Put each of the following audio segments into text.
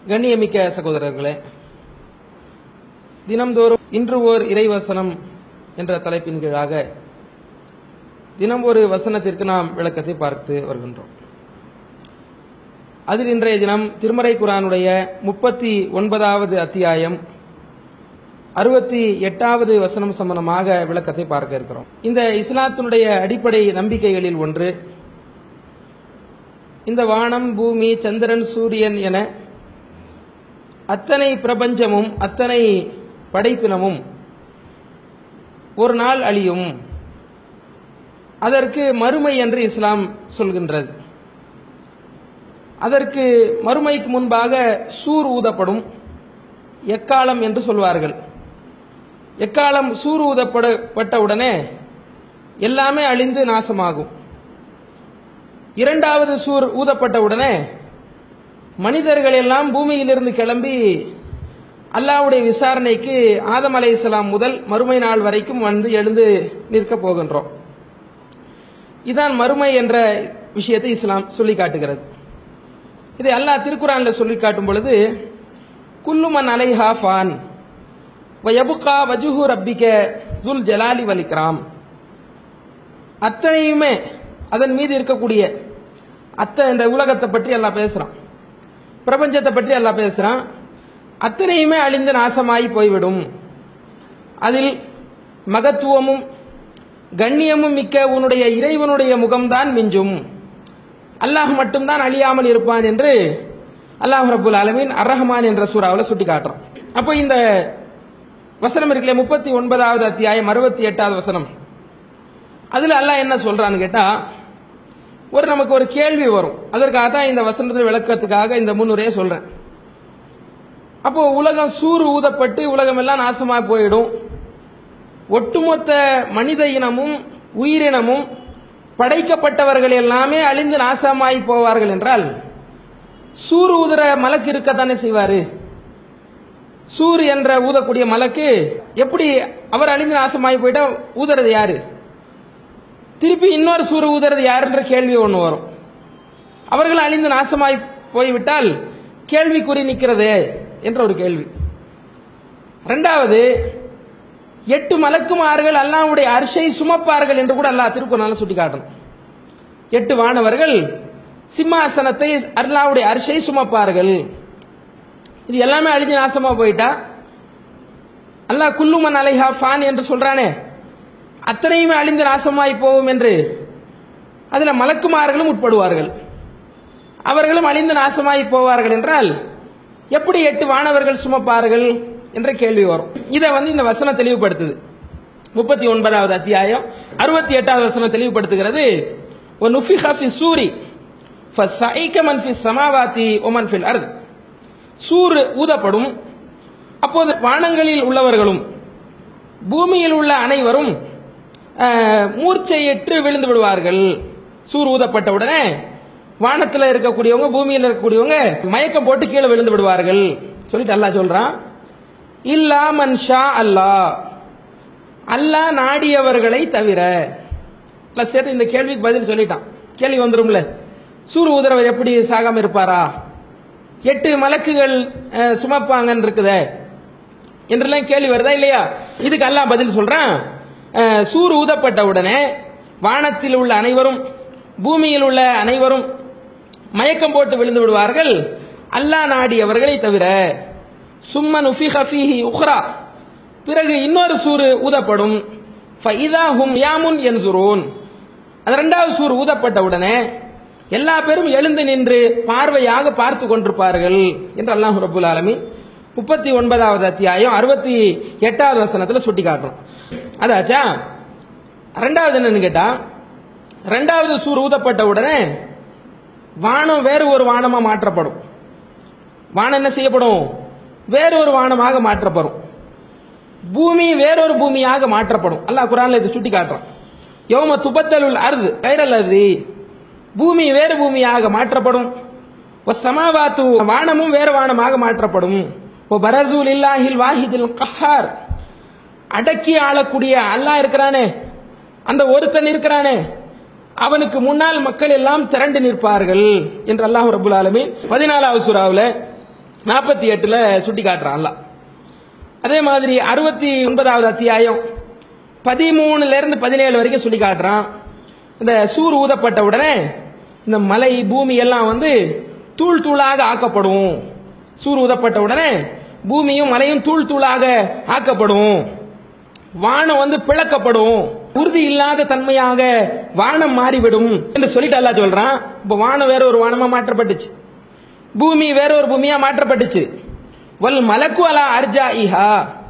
கண்ணியமிக்க சகோதரர்களே தினம்தோறும் இன்று ஓர் இறைவசனம் என்ற தலைப்பின் கீழாக தினம் ஒரு வசனத்திற்கு நாம் விளக்கத்தை பார்த்து வருகின்றோம் அதில் இன்றைய தினம் திருமறை குரானுடைய முப்பத்தி ஒன்பதாவது அத்தியாயம் அறுபத்தி எட்டாவது வசனம் சம்பந்தமாக விளக்கத்தை பார்க்க இருக்கிறோம் இந்த இஸ்லாத்தினுடைய அடிப்படை நம்பிக்கைகளில் ஒன்று இந்த வானம் பூமி சந்திரன் சூரியன் என அத்தனை பிரபஞ்சமும் அத்தனை படைப்பினமும் ஒரு நாள் அழியும் அதற்கு மறுமை என்று இஸ்லாம் சொல்கின்றது அதற்கு மறுமைக்கு முன்பாக சூர் ஊதப்படும் எக்காலம் என்று சொல்வார்கள் எக்காலம் சூர் ஊதப்படப்பட்டவுடனே எல்லாமே அழிந்து நாசமாகும் இரண்டாவது சூர் ஊதப்பட்டவுடனே மனிதர்கள் எல்லாம் பூமியிலிருந்து கிளம்பி அல்லாவுடைய விசாரணைக்கு ஆதம் அலை முதல் மறுமை நாள் வரைக்கும் வந்து எழுந்து நிற்கப் போகின்றோம் இதான் மறுமை என்ற விஷயத்தை இஸ்லாம் சொல்லி காட்டுகிறது இதை அல்லாஹ் திருக்குறான்ல சொல்லி காட்டும் பொழுது குல்லுமன் அலைஹா ஃபான் வயபுகா வஜுஹு ரப்பிக்க ஜுல் ஜலாலி வலிக்ராம் அத்தனையுமே அதன் மீது இருக்கக்கூடிய அத்த இந்த உலகத்தை பற்றி எல்லாம் பேசுறான் பிரபஞ்சத்தை பற்றி எல்லாம் பேசுறான் அத்தனையுமே அழிந்து நாசமாகி போய்விடும் அதில் மகத்துவமும் கண்ணியமும் மிக்க உன்னுடைய இறைவனுடைய முகம்தான் மிஞ்சும் அல்லாஹ் மட்டும்தான் அழியாமல் இருப்பான் என்று அல்லாஹ் ரபுல் அலமீன் அரஹமான் என்ற சூறாவில் சுட்டி காட்டுறோம் அப்போ இந்த வசனம் இருக்குல்ல முப்பத்தி ஒன்பதாவது அத்தியாயம் அறுபத்தி எட்டாவது வசனம் அதில் அல்லாஹ் என்ன சொல்றான்னு கேட்டா ஒரு நமக்கு ஒரு கேள்வி வரும் அதற்காக தான் இந்த வசனத்தில் விளக்கத்துக்காக இந்த முன்னுரையை சொல்றேன் அப்போ உலகம் சூறு ஊதப்பட்டு உலகம் எல்லாம் நாசமாக போயிடும் ஒட்டுமொத்த மனித இனமும் உயிரினமும் படைக்கப்பட்டவர்கள் எல்லாமே அழிந்து நாசமாகி போவார்கள் என்றால் சூறு ஊதுற மலக்கு இருக்கத்தானே செய்வாரு சூர் என்ற ஊதக்கூடிய மலக்கு எப்படி அவர் அழிந்து நாசமாகி போயிட்டா ஊதுறது யாரு திருப்பி இன்னொரு சூறு ஊதுறது யாருன்ற கேள்வி ஒன்று வரும் அவர்கள் அழிந்து நாசமாய் போய்விட்டால் கேள்விக்குறி நிற்கிறது என்ற ஒரு கேள்வி ரெண்டாவது எட்டு மலக்குமார்கள் அல்லாவுடைய அரிசை சுமப்பார்கள் என்று கூட அல்லாஹ் திருக்குறளால சுட்டி காட்டணும் எட்டு வானவர்கள் சிம்மாசனத்தை அல்லாவுடைய அரிசை சுமப்பார்கள் இது எல்லாமே அழிஞ்சு நாசமா போயிட்டா அல்லாஹ் குல்லுமன் அலைஹா ஃபான் என்று சொல்றானே அத்தனையுமே அழிந்து நாசமாய் போகும் என்று அதில் மலக்குமார்களும் உட்படுவார்கள் அவர்களும் அழிந்து நாசமாய் போவார்கள் என்றால் எப்படி எட்டு வானவர்கள் சுமப்பார்கள் என்ற கேள்வி வரும் இதை வந்து இந்த வசனம் தெளிவுபடுத்துது முப்பத்தி ஒன்பதாவது அத்தியாயம் அறுபத்தி எட்டாவது வசனம் தெளிவுபடுத்துகிறது ஒரு நுஃபிஹா ஃபி சூரி ஃபஸைக மன் ஃபி சமாவாத்தி ஒமன் ஃபில் அர்த் சூர் ஊதப்படும் அப்போது வானங்களில் உள்ளவர்களும் பூமியில் உள்ள அனைவரும் மூர்ச்சையிட்டு விழுந்து விடுவார்கள் சூர் ஊதப்பட்ட உடனே வானத்தில் இருக்கக்கூடியவங்க பூமியில் இருக்கக்கூடியவங்க மயக்கம் போட்டு கீழே விழுந்து விடுவார்கள் சொல்லிட்டு அல்லாஹ் சொல்றான் இல்லா மன்ஷா அல்லாஹ் அல்லாஹ் நாடியவர்களை தவிர இல்லை சேர்த்து இந்த கேள்விக்கு பதில் சொல்லிட்டான் கேள்வி வந்துரும்ல சூர் ஊதுறவர் எப்படி சாகாம இருப்பாரா எட்டு மலக்குகள் சுமப்பாங்கன்னு இருக்குதே என்றெல்லாம் கேள்வி வருதா இல்லையா இதுக்கு அல்லாஹ் பதில் சொல்றான் சூர் ஊதப்பட்ட உடனே வானத்தில் உள்ள அனைவரும் பூமியில் உள்ள அனைவரும் மயக்கம் போட்டு விழுந்து விடுவார்கள் அல்லாஹ் நாடியவர்களை தவிர சும்மன் உஃபிஹி உஹ்ரா பிறகு இன்னொரு சூறு ஊதப்படும் ஃபைதா ஹும் யாமுன் என்சுரூன் அந்த ரெண்டாவது சூறு ஊதப்பட்ட உடனே எல்லா பேரும் எழுந்து நின்று பார்வையாக பார்த்து கொண்டிருப்பார்கள் என்று அல்லாஹ் ரபுல் ஆலமி முப்பத்தி ஒன்பதாவது அத்தியாயம் அறுபத்தி எட்டாவது வசனத்தில் சுட்டி காட்டுறோம் அதாச்சா ரெண்டாவது என்னன்னு கேட்டா ரெண்டாவது சூர் ஊதப்பட்ட உடனே வானம் வேறு ஒரு வானமா மாற்றப்படும் வானம் என்ன செய்யப்படும் வேறொரு வானமாக மாற்றப்படும் பூமி வேறொரு பூமியாக மாற்றப்படும் அல்லாஹ் குரான்ல இதை சுட்டி காட்டுறான் யோம துபத்தலுள் அருது கைரல் அது பூமி வேறு பூமியாக மாற்றப்படும் சமாவாத்து வானமும் வேறு வானமாக மாற்றப்படும் ஓ பரசூல் இல்லாஹில் வாஹிதில் கஹார் அடக்கி ஆளக்கூடிய அல்லாஹ் இருக்கிறானே அந்த ஒருத்தன் இருக்கிறானே அவனுக்கு முன்னால் மக்கள் எல்லாம் திரண்டு நிற்பார்கள் என்று அல்லாஹ் ரபுல் ஆலமீன் பதினாலாவது சூறாவில் நாற்பத்தி எட்டுல சுட்டி காட்டுறான் அல்லாஹ் அதே மாதிரி அறுபத்தி ஒன்பதாவது அத்தியாயம் பதிமூணுல இருந்து பதினேழு வரைக்கும் சொல்லி காட்டுறான் இந்த சூர் ஊதப்பட்ட உடனே இந்த மலை பூமி எல்லாம் வந்து தூள் தூளாக ஆக்கப்படும் சூர் ஊதப்பட்ட உடனே பூமியும் மலையும் தூள் தூளாக ஆக்கப்படும் வானம் வந்து பிளக்கப்படும் உறுதி இல்லாத தன்மையாக வானம் மாறிவிடும் என்று சொல்லிட்டு அல்லாஹ் சொல்றான் இப்ப வானம் வேற ஒரு வானமா மாற்றப்பட்டுச்சு பூமி வேற ஒரு பூமியா மாற்றப்பட்டுச்சு வல் மலக்கு அலா அர்ஜா இஹா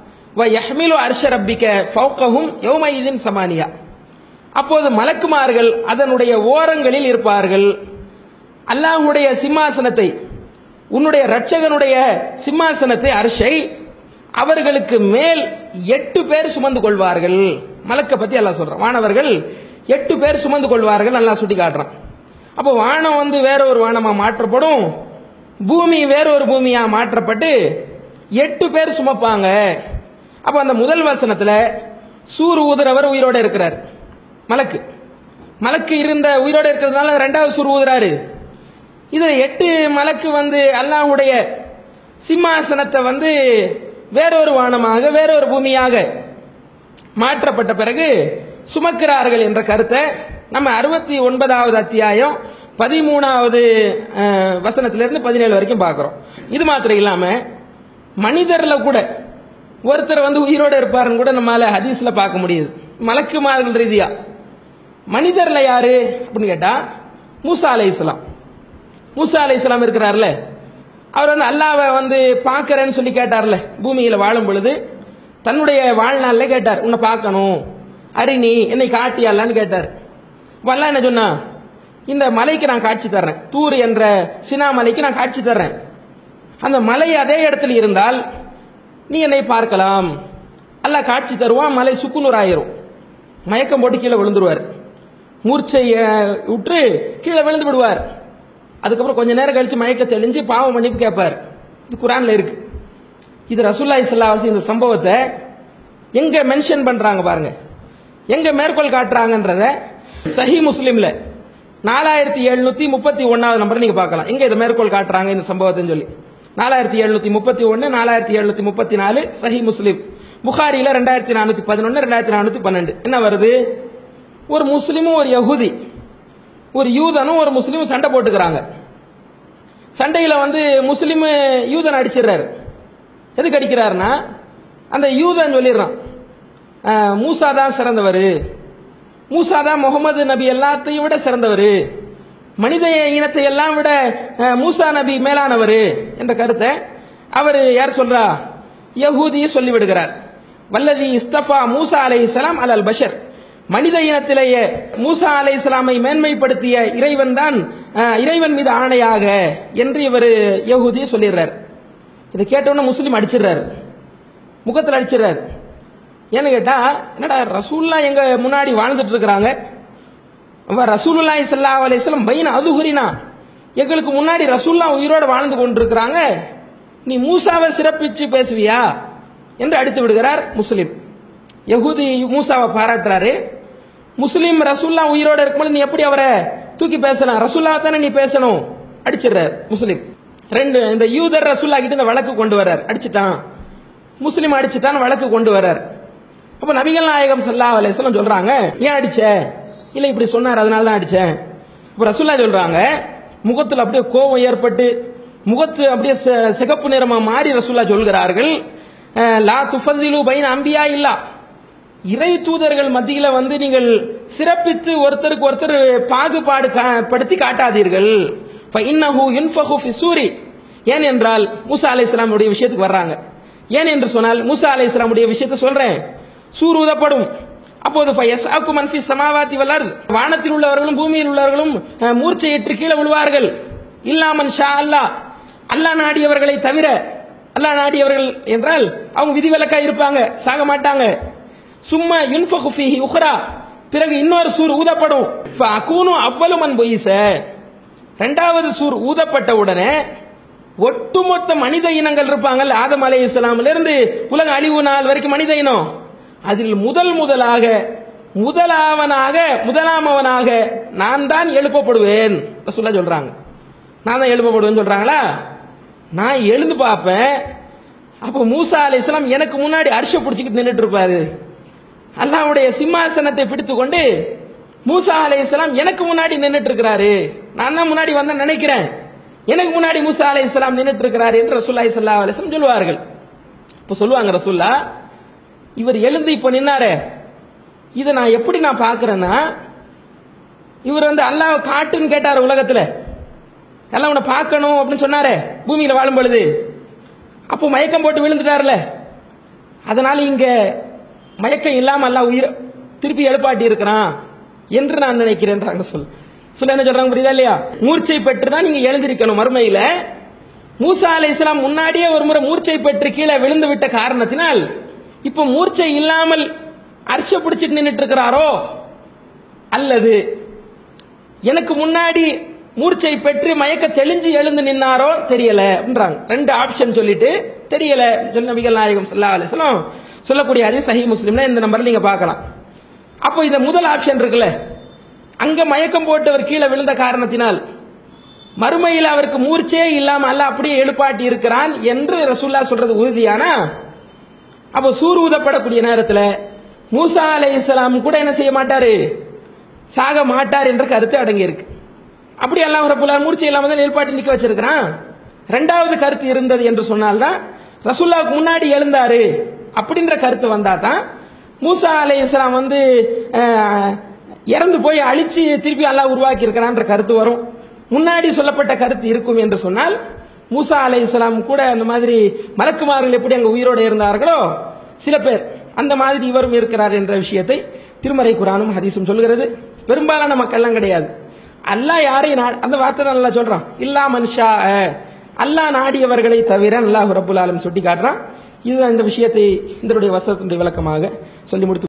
வ யஹ்மிலு அர்ஷ ரப்பிக்க ஃபௌகஹும் யௌமைதின் சமானியா அப்போது மலக்குமார்கள் அதனுடைய ஓரங்களில் இருப்பார்கள் அல்லாஹ்வுடைய சிம்மாசனத்தை உன்னுடைய இரட்சகனுடைய சிம்மாசனத்தை அர்ஷை அவர்களுக்கு மேல் எட்டு பேர் சுமந்து கொள்வார்கள் மலக்க பத்தி அல்லாஹ் சொல்றான் வானவர்கள் எட்டு பேர் சுமந்து கொள்வார்கள் அல்லாஹ் சுட்டி காட்டுறான் அப்போ வானம் வந்து வேற ஒரு வானமா மாற்றப்படும் பூமி வேற ஒரு பூமியா மாற்றப்பட்டு எட்டு பேர் சுமப்பாங்க அப்ப அந்த முதல் வசனத்துல சூர் ஊதுறவர் உயிரோட இருக்கிறார் மலக்கு மலக்கு இருந்த உயிரோட இருக்கிறதுனால ரெண்டாவது சூர் ஊதுறாரு இது எட்டு மலக்கு வந்து அல்லாஹ்வுடைய சிம்மாசனத்தை வந்து வேறொரு வானமாக வேறொரு பூமியாக மாற்றப்பட்ட பிறகு சுமக்கிறார்கள் என்ற கருத்தை நம்ம அறுபத்தி ஒன்பதாவது அத்தியாயம் பதிமூணாவது அஹ், வசனத்திலிருந்து பதினேழு வரைக்கும் பார்க்குறோம் இது மாத்திரம் இல்லாம மனிதர்ல கூட ஒருத்தர் வந்து உயிரோட இருப்பாருன்னு கூட நம்மளால ஹதீஸ்ல பார்க்க முடியுது மலக்குமார்கள் ரீதியா மனிதர்ல யாரு அப்படின்னு கேட்டா மூசா அலை இஸ்லாம் மூசா அலை இஸ்லாம் இருக்கிறார்ல அவர் வந்து அல்லாவை வந்து பார்க்கறேன்னு சொல்லி கேட்டார்ல பூமியில வாழும் பொழுது தன்னுடைய வாழ்நாள்ல கேட்டார் உன்னை பார்க்கணும் அரிணி என்னை காட்டி அல்லான்னு கேட்டார் வல்லா என்ன சொன்னா இந்த மலைக்கு நான் காட்சி தர்றேன் தூர் என்ற சினா மலைக்கு நான் காட்சி தர்றேன் அந்த மலை அதே இடத்துல இருந்தால் நீ என்னை பார்க்கலாம் அல்லாஹ் காட்சி தருவான் மலை சுக்குநூறு ஆயிரும் மயக்கம் போட்டு கீழே விழுந்துருவார் மூர்ச்சை அஹ், உற்று கீழே விழுந்து விடுவார் அதுக்கப்புறம் கொஞ்ச நேரம் கழிச்சு மயக்க தெளிஞ்சு பாவம் மன்னிப்பு கேட்பார் இது குரான்ல இருக்கு இது ரசூல்லாய் ஸல்லல்லாஹு இந்த சம்பவத்தை எங்க மென்ஷன் பண்றாங்க பாருங்க எங்க மேற்கோள் காட்டுறாங்கன்றத சஹி முஸ்லிம்ல நாலாயிரத்தி எழுநூத்தி முப்பத்தி ஒன்னாவது நம்பர் நீங்க பார்க்கலாம் எங்க இதை மேற்கோள் காட்டுறாங்க இந்த சம்பவத்தைன்னு சொல்லி நாலாயிரத்தி எழுநூத்தி முப்பத்தி ஒன்னு நாலாயிரத்தி எழுநூத்தி முப்பத்தி நாலு சஹி முஸ்லிம் புகாரில ரெண்டாயிரத்தி நானூத்தி பதினொன்னு ரெண்டாயிரத்தி நானூத்தி பன்னெண்டு என்ன வருது ஒரு முஸ்லிமும் ஒரு யகுதி ஒரு யூதனும் ஒரு முஸ்லீமும் சண்டை போட்டுக்கிறாங்க சண்டையில் வந்து முஸ்லீம் யூதன் அடிச்சிடுறாரு எதுக்கு அடிக்கிறாருன்னா அந்த யூதன் சொல்லிடுறான் "அஹ், மூசா தான் சிறந்தவர் மூசா தான் முகமது நபி எல்லாத்தையும் விட சிறந்தவர் மனித இனத்தை எல்லாம் விட அஹ், மூசா நபி மேலானவர் என்ற கருத்தை அவர் யார் சொல்றா யஹூதியை சொல்லிவிடுகிறார் வல்லதி இஸ்தஃபா மூசா அலைஹிஸ்ஸலாம் அலல் பஷர் மனித இனத்திலேயே மூசா அலை இஸ்லாமை மேன்மைப்படுத்திய இறைவன் தான் அஹ், இறைவன் மீது ஆணையாக என்று இவர் யஹூதி சொல்லிடுறார் இதை கேட்டவுடனே முஸ்லீம் அடிச்சிடுறாரு முகத்தில் அடிச்சிடுறாரு ஏன்னு கேட்டா என்னடா ரசூல்லா எங்க முன்னாடி வாழ்ந்துட்டு இருக்கிறாங்க அவ ரசூலுல்லாஹி ஸல்லல்லாஹு அலைஹி வஸல்லம் பைன அதுஹுரினா எங்களுக்கு முன்னாடி ரசூல்லா உயிரோட வாழ்ந்து கொண்டிருக்கிறாங்க நீ மூசாவை சிறப்பிச்சு பேசுவியா என்று அடித்து விடுகிறார் முஸ்லிம் யகூதி மூசாவை பாராட்டுறாரு முஸ்லிம் ரசூல்லா உயிரோட இருக்கும்போது நீ எப்படி அவரை தூக்கி பேசலாம் ரசூல்லா தானே நீ பேசணும் அடிச்சிடுறார் முஸ்லிம் ரெண்டு இந்த யூதர் ரசூல்லா கிட்ட இந்த வழக்கு கொண்டு வர்றார் அடிச்சிட்டான் முஸ்லிம் அடிச்சிட்டான் வழக்கு கொண்டு வர்றார் அப்ப நபிகள் நாயகம் ஸல்லல்லாஹு அலைஹி வஸல்லம் சொல்றாங்க ஏன் அடிச்ச இல்ல இப்படி சொன்னார் அதனால தான் அடிச்சேன் அப்ப ரசூல்லா சொல்றாங்க முகத்தில் அப்படியே கோபம் ஏற்பட்டு முகத்து அப்படியே செ- சிகப்பு நிறமா மாறி ரசூல்லா சொல்கிறார்கள் அஹ், லா துஃபதிலு பைன அம்பியா இல்லா இறை தூதர்கள் மத்தியில வந்து நீங்கள் சிறப்பித்து ஒருத்தருக்கு ஒருத்தர் பாகுபாடு கா- படுத்தி காட்டாதீர்கள் ஃபஇன்னஹு யுன்ஃபஹு ஃபி சூரி ஏன் என்றால் மூசா அலைஹிஸ்ஸலாமுடைய விஷயத்துக்கு வர்றாங்க ஏன் என்று சொன்னால் மூசா அலைஹிஸ்ஸலாமுடைய விஷயத்தை சொல்றேன் சூர் ஊதப்படும் அப்போது ஃபயஸ்ஆக்கு மன் ஃபி சமாவாத்தி வல் அர்த் வானத்தில் உள்ளவர்களும் பூமியில் உள்ளவர்களும் அஹ், மூர்ச்சையிட்டு கீழே விழுவார்கள் இல்லாமன் ஷா அல்லாஹ் அல்லாஹ் நாடியவர்களை தவிர அல்லாஹ் நாடியவர்கள் என்றால் அவங்க விதிவிலக்கா இருப்பாங்க சாக மாட்டாங்க சும்மா யுன்ஃபகு ஃபீஹி உஹ்ரா பிறகு இன்னொரு சூர் ஊதப்படும் ஃபஅகூனு அவ்வளவு மன் பொய்ச ரெண்டாவது சூர் ஊதப்பட்ட உடனே ஒட்டுமொத்த மனித இனங்கள் இருப்பாங்கல்ல ஆதம் அலை இஸ்லாமில இருந்து உலக அழிவு நாள் வரைக்கும் மனித இனம் அதில் முதல் முதலாக முதலாவனாக முதலாமவனாக நான் தான் எழுப்பப்படுவேன் ரசூல்லா சொல்றாங்க நான் தான் எழுப்பப்படுவேன்னு சொல்றாங்களா நான் எழுந்து பார்ப்பேன் அப்போ மூசா அலைஹிஸ்ஸலாம் எனக்கு முன்னாடி அரிச பிடிச்சிக்கிட்டு நின்றுட்டு இருப்பாரு அல்லாஹ்வுடைய சிம்மாசனத்தை பிடித்து கொண்டு மூசா அலைஹிஸ்ஸலாம் எனக்கு முன்னாடி நின்றுட்டு இருக்கிறாரு நான் தான் முன்னாடி வந்தேன் நினைக்கிறேன் எனக்கு முன்னாடி மூசா அலைஹிஸ்ஸலாம் நின்றுட்டு இருக்கிறாரு என்று ரசூலுல்லாஹி ஸல்லல்லாஹு அலைஹி வஸல்லம் சொல்லுவார்கள் இப்போ சொல்லுவாங்க ரசூல்லா இவர் எழுந்து இப்போ நின்னாரே இதை நான் எப்படி நான் பார்க்கறேன்னா இவர் வந்து அல்லாஹ் காட்டுன்னு கேட்டார் உலகத்துல எல்லாம் உன்னை பார்க்கணும் அப்படின்னு சொன்னாரே பூமியில வாழும் பொழுது அப்போ மயக்கம் போட்டு விழுந்துட்டார்ல அதனால இங்க மயக்கம் இல்லாம அல்லாஹ் உயிர் திருப்பி எழுப்பாட்டி இருக்கிறான் என்று நான் நினைக்கிறேன்றாங்க சொல் சொல்ல என்ன சொல்றாங்க புரியுதா இல்லையா மூர்ச்சை பெற்று தான் நீங்க எழுந்திருக்கணும் மறுமையில மூசா அலை இஸ்லாம் முன்னாடியே ஒரு முறை மூர்ச்சை பெற்று கீழே விழுந்து விட்ட காரணத்தினால் இப்போ மூர்ச்சை இல்லாமல் அரிச பிடிச்சிட்டு நின்றுட்டு இருக்கிறாரோ அல்லது எனக்கு முன்னாடி மூர்ச்சை பெற்று மயக்க தெளிஞ்சு எழுந்து நின்னாரோ தெரியல அப்படின்றாங்க ரெண்டு ஆப்ஷன் சொல்லிட்டு தெரியல சொல்லி நபிகள் நாயகம் ஸல்லல்லாஹு அலைஹி வஸல்லம் சொல்லக்கூடிய அதே சஹி முஸ்லிம்ல இந்த நம்பர்ல நீங்க பார்க்கலாம் அப்போ இந்த முதல் ஆப்ஷன் இருக்குல்ல அங்க மயக்கம் போட்டு அவர் கீழே விழுந்த காரணத்தினால் மறுமையில் அவருக்கு மூர்ச்சே இல்லாம அல்ல அப்படியே எழுப்பாட்டி இருக்கிறான் என்று ரசூல்லா சொல்றது உறுதியானா அப்போ சூர் ஊதப்படக்கூடிய நேரத்தில் மூசா அலைஹிஸ்ஸலாம் கூட என்ன செய்ய மாட்டாரு சாக மாட்டார் என்ற கருத்து அடங்கி இருக்கு அப்படி எல்லாம் ரப்புல்லார் மூர்ச்சை இல்லாம தான் ஏற்பாட்டு நிக்க வச்சிருக்கிறான் ரெண்டாவது கருத்து இருந்தது என்று சொன்னால்தான் ரசூல்லாவுக்கு முன்னாடி எழுந்தாரு அப்படின்ற கருத்து வந்தா தான் மூசா அலைஹிஸ்ஸலாம் வந்து அஹ், இறந்து போய் அழிச்சு திருப்பி அல்லாஹ் உருவாக்கி இருக்கிறான்ற கருத்து வரும் முன்னாடி சொல்லப்பட்ட கருத்து இருக்கும் என்று சொன்னால் மூசா அலைஹிஸ்ஸலாம் கூட அந்த மாதிரி மலக்குமார்கள் எப்படி அங்க உயிரோடு இருந்தார்களோ சில பேர் அந்த மாதிரி இவரும் இருக்கிறார் என்ற விஷயத்தை திருமறை குரானும் ஹதீஸும் சொல்கிறது பெரும்பாலான மக்கள்லாம் கிடையாது அல்லாஹ் யாரையும் நா- அந்த வார்த்தை தான் நல்லா சொல்றான் இல்லா மனுஷா அல்லாஹ் நாடியவர்களை தவிர அல்லாஹ் ரப்புல் ஆலம் சுட்டி காட்டுறான் இது இந்த விஷயத்தை இதனுடைய வசனத்தினுடைய விளக்கமாக சொல்லி முடித்து